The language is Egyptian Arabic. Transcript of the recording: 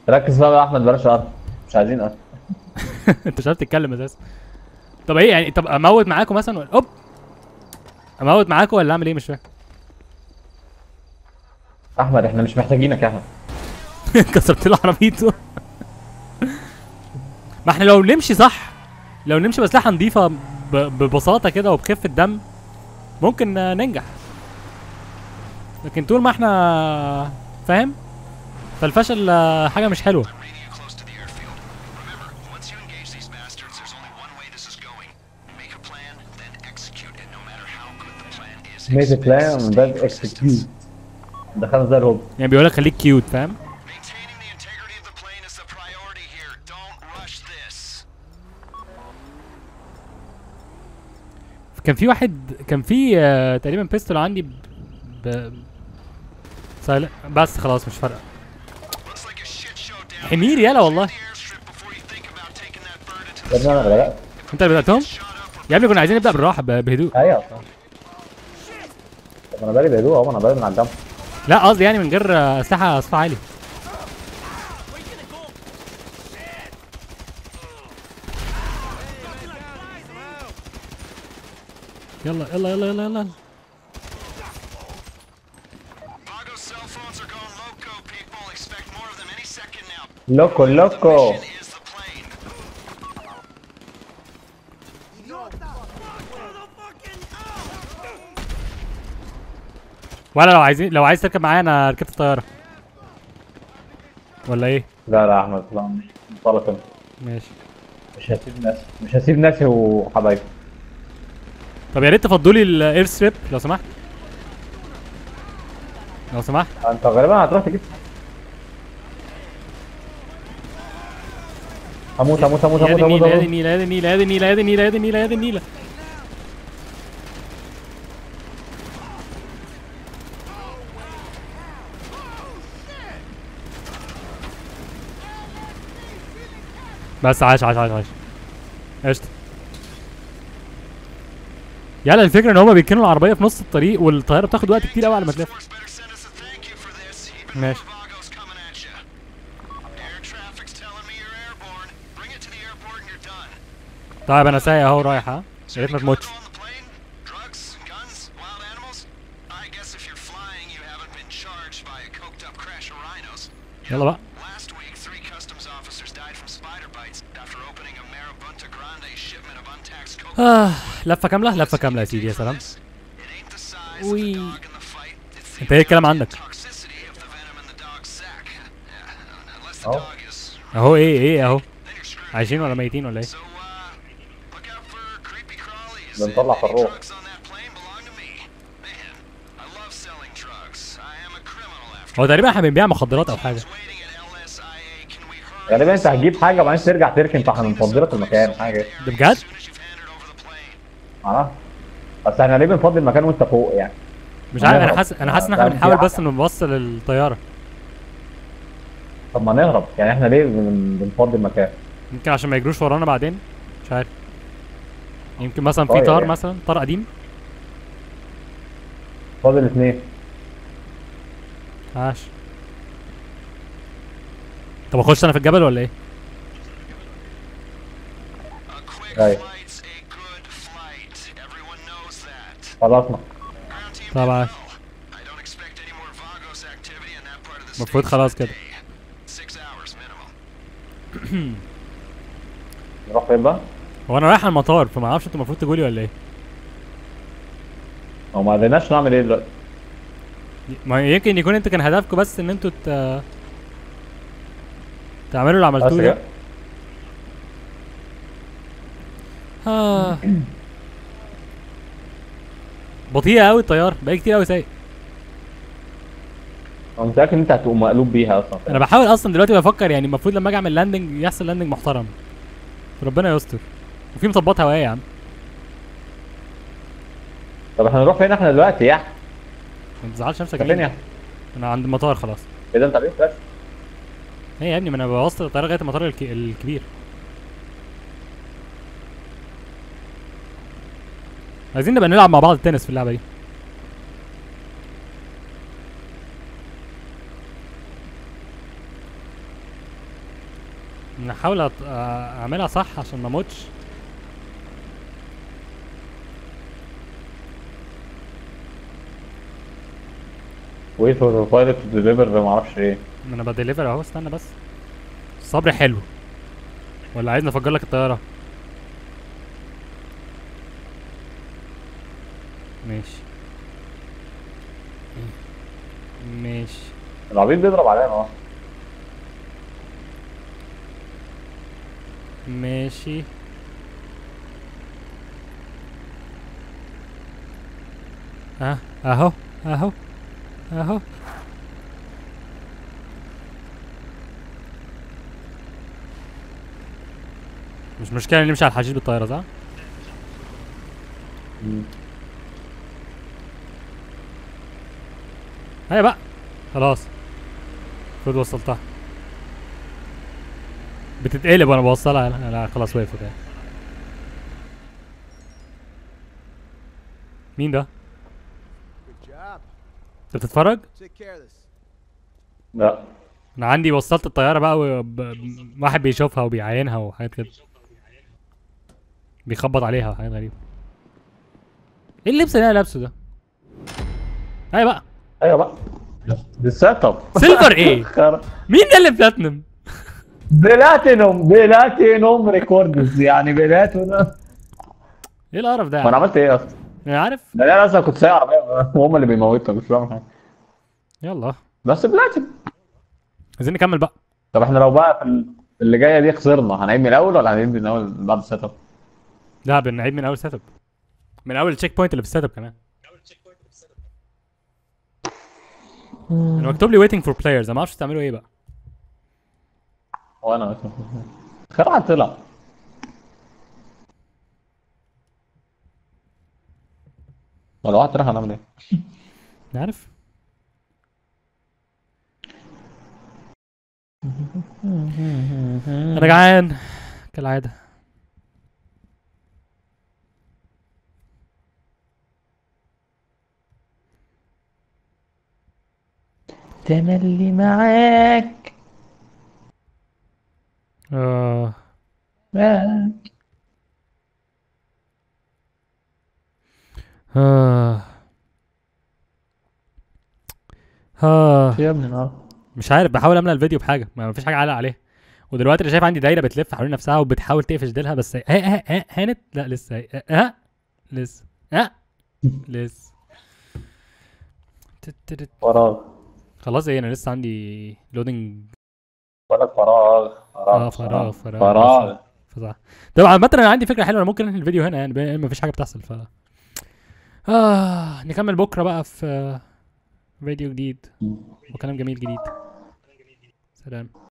ركز بقى يا احمد بلاش ارض مش عايزين ارض انت مش عارف تتكلم اساسا طب ايه يعني طب اموت معاكم مثلا ولا اوب اموت معاكم ولا اعمل ايه مش فاهم احمد احنا مش محتاجينك يا احمد كسرت له عربيته ما احنا لو نمشي صح لو نمشي باسلحه نظيفه ب- ببساطه كده وبخفه دم ممكن آه، ننجح لكن طول ما احنا فاهم فالفشل آه، حاجه مش حلوه Radio close to the airfield. Remember, once you engage these bastards, there's only one way this is going. Make a plan, then execute it, no matter how good the plan is. ميك بلان ده اكسكيوت دخلنا زي الهوب يعني بيقول لك خليك كيوت فاهم Maintaining the integrity of the plane is the priority here. Don't rush this. كان في واحد كان في آه، تقريبا بيستول عندي ب... ب... سايل... بس خلاص مش فارقه Looks like a shit show down حمير يالا والله the airstrip before you think about taking that bird into يا ابني انا بدات انت اللي بداتهم shot up or يا ابني كنا عايزين نبدا بالراحه ب... بهدوء ايوه صح طب انا بالي بهدوء اهو انا بالي من على الجنب لا قصدي يعني من غير آه، اسلحه صوت عالي يلا يلا يلا يلا يلا Pago's cell phones are going loco, people. Expect more of them any second now. لوكو لوكو Mission is the plane. ولا لو عايزين لو عايز تركب معايا انا ركبت الطياره ولا ايه لا لا يا احمد لا مش منطلق انت ماشي مش هسيب ناسي مش هسيب ناسي وحبايبي طب يا ريت تفضوا لي الاير ستريب لو سمحت لو سمحت انت غالبا هتروح تجيب هموت هموت هموت يا هموت دي هموت النيله يا دي هموت النيله يا دي النيله يا دي النيله يا دي النيله يا دي النيله يا دي النيله بس عاش عاش عاش عاش قشطة يلا الفكرة ان هما بيركنوا العربية في نص الطريق والطيارة بتاخد وقت كتير قوي على ما تلف Force better send us a thank you for this. Even ماشي more Vagos coming at you. Air traffic's telling me you're airborne. Bring it to the airport and you're done. طيب انا سايق اهو رايح ها يا ريت ما Any تموتش cargo on the plane? Drugs, guns, wild animals? I guess if you're flying, you haven't been charged by a coked up crash of rhinos. يلا بقى Last week, three customs officers died from spider bites after opening a Marabunta Grande shipment of untaxed coke. آه لفة كاملة لفة كاملة يا سيدي يا سلام It ain't the size Wee. of the dog in the fight. It's the انت ايه الكلام عندك toxicity of the venom in the dog's sack. Yeah, unless the Oh. dog is, اهو ايه ايه اهو then you're screwed. عايشين ولا ميتين ولا ايه So, uh, look out for creepy crawlies. بنطلع and في any الروح. drugs on that plane belong to me. Man, I love selling drugs. I am a criminal after هو تقريبا احنا بنبيع مخدرات او حاجة all. Waiting at LSIA. Can we hurry? غالبا انت هتجيب حاجه وبعدين ترجع تركن فاحنا بنفضي لك المكان حاجه ده بجد As soon as you've handed over the plane. اه بس احنا ليه بنفضي المكان وانت فوق يعني مش عارف انا هنهرب. حاسس انا حاسس ان آه، احنا ده بنحاول في بس نوصل الطيارة طب ما نهرب يعني احنا ليه بن- بنفضي المكان يمكن عشان ما يجروش ورانا بعدين مش عارف يمكن مثلا في طيب طار يعني. مثلا طار قديم فاضل اثنين عاش طب اخش انا في الجبل ولا ايه A quick Right. flight's a good flight. Everyone knows that. خلصنا Ground team طب did عاش well. I don't expect any more Vagos activity in that part of the المفروض state خلاص for a كده. day. Six hours minimum. نروح فين بقى؟ هو انا رايح على المطار فما اعرفش انتوا المفروض تقولي ولا ايه هو ما قدرناش نعمل ايه دلوقتي ما يمكن يكون انت كان هدفكم بس ان انتوا ت... تعملوا اللي بس عملتوه كده ده آه. بطيئة قوي الطيارة بقى كتير قوي سايق انا متاكد ان انت هتقوم مقلوب بيها اصلا انا بحاول اصلا دلوقتي بفكر يعني المفروض لما اجي اعمل لاندنج يحصل لاندنج محترم ربنا يستر وفي مطبات هوايه يا عم طب احنا نروح فين احنا دلوقتي يا احمد؟ ما تزعلش نفسك فين يا مني. احمد؟ انا عند المطار خلاص كده انت ليه بس ايه يا ابني ما انا بوصل الطياره لغايه المطار الك... الكبير عايزين نبقى نلعب مع بعض التنس في اللعبه دي نحاول أط- آه، اعملها صح عشان ما اموتش ويت فور بايلوت تو ديليفر ما اعرفش ايه ما انا بديليفر اهو استنى بس الصبر حلو ولا عايز نفجر لك الطياره ماشي ماشي العبيط بيضرب علينا اصلا ماشي ها اهو اهو اهو مش مشكلة نمشي على الحشيش بالطيارة صح؟ هيا بقى خلاص المفروض وصلتها بتتقلب وانا بوصلها لا, لا خلاص وقفت يعني مين ده؟ Good job. انت بتتفرج؟ Take care of this. لا انا عندي وصلت الطيارة بقى وب... ب- واحد بيشوفها وبيعاينها وحاجات كده بيخبط عليها وحاجات غريبة ايه اللبس اللي انا لابسه ده؟ هيا بقى ايوه بقى دي السيت اب سيلفر ايه؟ خر- مين ده اللي بلاتنم؟ بلاتينوم بلاتينوم ريكوردز يعني بلاتينوم ايه القرف ده؟ ما انا يعني؟ عملت ايه اصلا؟ انا عارف ده انا اصلا كنت سايق عربيه وهم اللي بيموتوا مش بعمل حاجه يلا بس بلاتينوم عايزين نكمل بقى طب احنا لو بقى في ال- في اللي جايه دي خسرنا هنعيد من الاول ولا هنعيد من الاول بعد السيت اب؟ لا بنعيد من اول سيت اب من اول التشيك بوينت اللي في السيت اب كمان انا مكتوب لي waiting for players انا ما اعرفش تعملوا ايه بقى وانا خرعه طلع ولا واحد راح هنعمل ايه؟ أنا عارف انا جعان كالعاده تملي معاك آه. آه. آه. يا ابني نار مش عارف بحاول املى الفيديو بحاجه ما فيش حاجه علق عليها ودلوقتي انا شايف عندي دايره بتلف حوالين نفسها وبتحاول تقفش ديلها بس ها ها ها هانت لا لسه ها ها لسه ها لسه تترت. فراغ خلاص ايه انا لسه عندي لودنج بقول لك فراغ اه فراغ فراغ فراغ فراغ فصح طبعا عامة انا عندي فكرة حلوة انا ممكن انهي الفيديو هنا يعني بما ما فيش حاجة بتحصل ف آه نكمل بكرة بقى في آه، فيديو جديد وكلام جميل جديد سلام